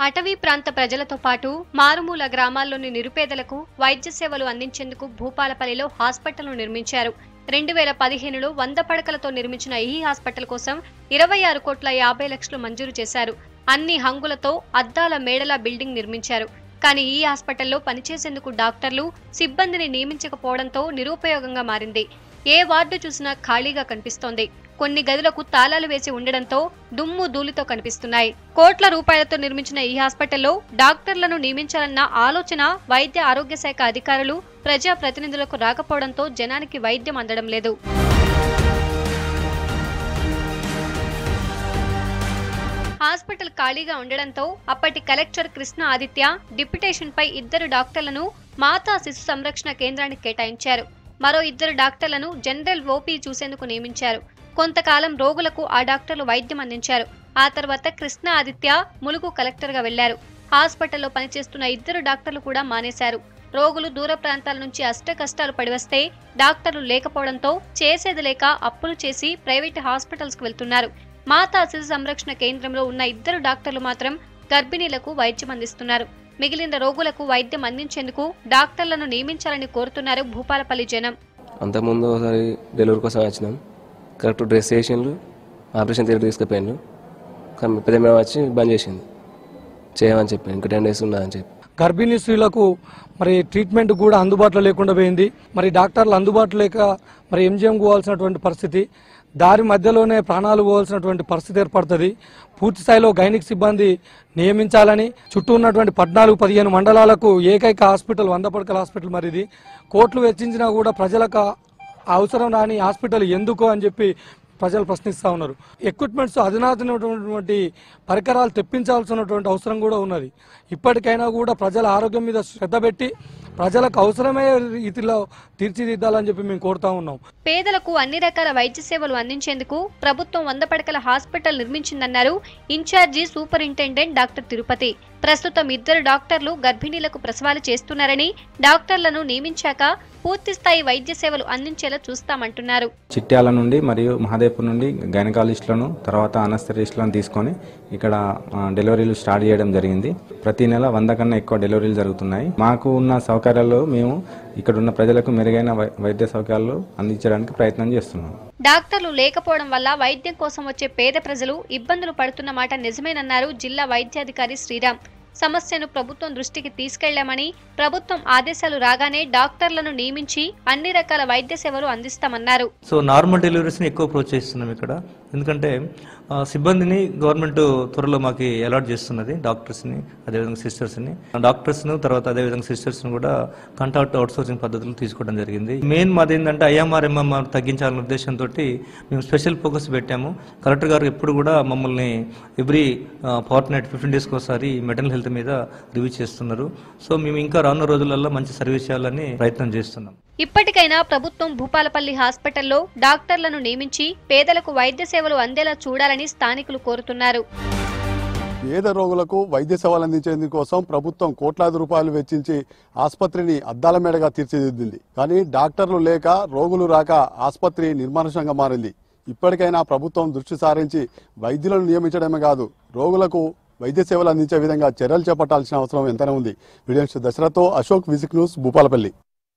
అటవీ ప్రాంత ప్రజలతో పాటు మారుమూల గ్రామాల్లోని నిరుపేదలకు వైద్య సేవలు అందించేందుకు భూపాలపల్లిలో హాస్పిటల్ను నిర్మించారు రెండు వేల పదిహేనులో వంద పడకలతో నిర్మించిన ఈ హాస్పిటల్ కోసం ఇరవై ఆరు కోట్ల యాభై లక్షలు మంజూరు చేశారు అన్ని హంగులతో అద్దాల మేడల బిల్డింగ్ నిర్మించారు కానీ ఈ హాస్పిటల్లో పనిచేసేందుకు డాక్టర్లు సిబ్బందిని నియమించకపోవడంతో నిరుపయోగంగా మారింది ఏ వార్డు చూసినా ఖాళీగా కనిపిస్తోంది కొన్ని గదులకు తాళాలు వేసి ఉండడంతో దుమ్ము ధూళితో కనిపిస్తున్నాయి కోట్ల రూపాయలతో నిర్మించిన ఈ హాస్పిటల్లో డాక్టర్లను నియమించాలన్న ఆలోచన వైద్య ఆరోగ్య శాఖ అధికారులు ప్రజా ప్రతినిధులకు రాకపోవడంతో జనానికి వైద్యం అందడం లేదు హాస్పిటల్ ఖాళీగా ఉండడంతో అప్పటి కలెక్టర్ కృష్ణ ఆదిత్య డిప్యుటేషన్ పై ఇద్దరు డాక్టర్లను మాతా శిశు సంరక్షణ కేంద్రానికి కేటాయించారు మరో ఇద్దరు డాక్టర్లను జనరల్ ఓపీ చూసేందుకు నియమించారు కొంతకాలం రోగులకు ఆ డాక్టర్లు వైద్యం అందించారు ఆ తర్వాత కృష్ణ ఆదిత్య ములుగు కలెక్టర్గా వెళ్లారు హాస్పిటల్లో పనిచేస్తున్న ఇద్దరు డాక్టర్లు కూడా మానేశారు రోగులు దూర ప్రాంతాల నుంచి అష్ట కష్టాలు పడివస్తే డాక్టర్లు లేకపోవడంతో చేసేది లేక అప్పులు చేసి ప్రైవేట్ హాస్పిటల్స్ కు వెళ్తున్నారు మాతా శిశు సంరక్షణ కేంద్రంలో ఉన్న ఇద్దరు డాక్టర్లు మాత్రం గర్భిణీలకు వైద్యం అందిస్తున్నారు మిగిలిన రోగులకు వైద్యం అందించేందుకు డాక్టర్లను నియమించాలని కోరుతున్నారు భూపాలపల్లి జనం అంతకుముందు ఒకసారి డెలివరీ కోసం వచ్చినాం కరెక్ట్ డ్రెస్ చేసిండ్రు ఆపరేషన్ థియేటర్ తీసుకుపోయిండ్రు కానీ పెద్ద మేడం వచ్చి బంద్ చేసింది చేయమని చెప్పి ఇంకా టెన్ డేస్ ఉన్నదని చెప్పి గర్భిణీ స్త్రీలకు మరి ట్రీట్మెంట్ కూడా అందుబాటులో లేకుండా పోయింది మరి డాక్టర్లు అందుబాటులో లేక మరి ఎంజిఎం పోవాల్సినటువంటి పరిస్థితి దారి మధ్యలోనే ప్రాణాలు పోవాల్సినటువంటి పరిస్థితి ఏర్పడుతుంది పూర్తి స్థాయిలో గైనిక్ సిబ్బంది నియమించాలని చుట్టూ ఉన్నటువంటి పద్నాలుగు పదిహేను మండలాలకు ఏకైక హాస్పిటల్ వంద పడకల హాస్పిటల్ మరి ఇది కోట్లు వెచ్చించినా కూడా ప్రజలకు అవసరం రాని హాస్పిటల్ ఎందుకు అని చెప్పి ప్రజలు ప్రశ్నిస్తూ ఉన్నారు ఎక్విప్మెంట్స్ అధునాతనమైనటువంటి పరికరాలు తెప్పించాల్సినటువంటి అవసరం కూడా ఉన్నది ఇప్పటికైనా కూడా ప్రజల ఆరోగ్యం మీద శ్రద్ధ పెట్టి ప్రజలకు అవసరమయ్యే రీతిలో తీర్చిదిద్దాలని చెప్పి మేము కోరుతా ఉన్నాం పేదలకు అన్ని రకాల వైద్య సేవలు అందించేందుకు ప్రభుత్వం వంద పడకల హాస్పిటల్ నిర్మించిందన్నారు ఇన్ఛార్జి సూపరింటెండెంట్ డాక్టర్ తిరుపతి ప్రస్తుతం ఇద్దరు డాక్టర్లు గర్భిణీలకు ప్రసవాలు చేస్తున్నారని డాక్టర్లను నియమించాక పూర్తి స్థాయి వైద్య సేవలు అందించేలా చూస్తామంటున్నారు చిట్యాల నుండి మరియు మహాదేవ్పూర్ నుండి గైనకాలజిస్టులను తర్వాత అనస్థెరిస్టులను తీసుకొని ఇక్కడ ఆ, డెలివరీలు స్టార్ట్ చేయడం జరిగింది ప్రతి నెల వంద కన్నా ఎక్కువ డెలివరీలు జరుగుతున్నాయి మాకు ఉన్న సౌకర్యాలు మేము ఇక్కడ ఉన్న ప్రజలకు మెరుగైన వై- వైద్య సౌకర్యాలు అందించడానికి ప్రయత్నం చేస్తున్నాం డాక్టర్లు లేకపోవడం వల్ల వైద్యం కోసం వచ్చే పేద ప్రజలు ఇబ్బందులు పడుతున్న మాట నిజమేనన్నారు జిల్లా వైద్యాధికారి శ్రీరామ్ సమస్యను ప్రభుత్వం దృష్టికి తీసుకెళ్లామని ప్రభుత్వం ఆదేశాలు రాగానే డాక్టర్లను నియమించి అన్ని రకాల వైద్య సేవలు అందిస్తామన్నారు సో నార్మల్ డెలివరీస్ని ఎక్కువ ప్రోత్సహిస్తున్నాం ఇక్కడ ఎందుకంటే ఆ, సిబ్బందిని గవర్నమెంట్ త్వరలో మాకు అలాట్ చేస్తున్నది డాక్టర్స్ని అదేవిధంగా సిస్టర్స్ని డాక్టర్స్ను తర్వాత అదేవిధంగా సిస్టర్స్ని కూడా కాంట్రాక్ట్ అవుట్సోర్సింగ్ పద్ధతులు తీసుకోవడం జరిగింది మెయిన్ మాది ఏంటంటే ఐఎంఆర్ ఎంఎంఆర్ తగ్గించాలనే ఉద్దేశంతో మేము స్పెషల్ ఫోకస్ పెట్టాము కలెక్టర్ గారు ఎప్పుడు కూడా మమ్మల్ని ఎవ్రీ ఫార్ట్ నైట్ ఫిఫ్టీన్ డేస్కి ఒకసారి మెటర్నల్ హెల్త్ మీద రివ్యూ చేస్తున్నారు సో మేము ఇంకా రానున్న రోజులలో మంచి సర్వీస్ చేయాలని ప్రయత్నం చేస్తున్నాం ఇప్పటికైనా ప్రభుత్వం భూపాలపల్లి హాస్పిటల్లో డాక్టర్లను నియమించి పేదలకు వైద్య సేవలు అందేలా చూడాలని స్థానికులు కోరుతున్నారు పేద రోగులకు వైద్య సేవలు అందించేందుకోసం ప్రభుత్వం కోట్లాది రూపాయలు వెచ్చించి ఆసుపత్రిని అద్దాల మేడగా తీర్చిదిద్దింది కానీ డాక్టర్లు లేక రోగులు రాక ఆసుపత్రి నిర్మానుషంగా మారింది ఇప్పటికైనా ప్రభుత్వం దృష్టి సారించి వైద్యులను నియమించడమే కాదు రోగులకు వైద్య సేవలు అందించే విధంగా చర్యలు చేపట్టాల్సిన అవసరం ఎంతనే ఉంది వీడియో దశరథతో అశోక్ విజిక్ న్యూస్ భూపాలపల్లి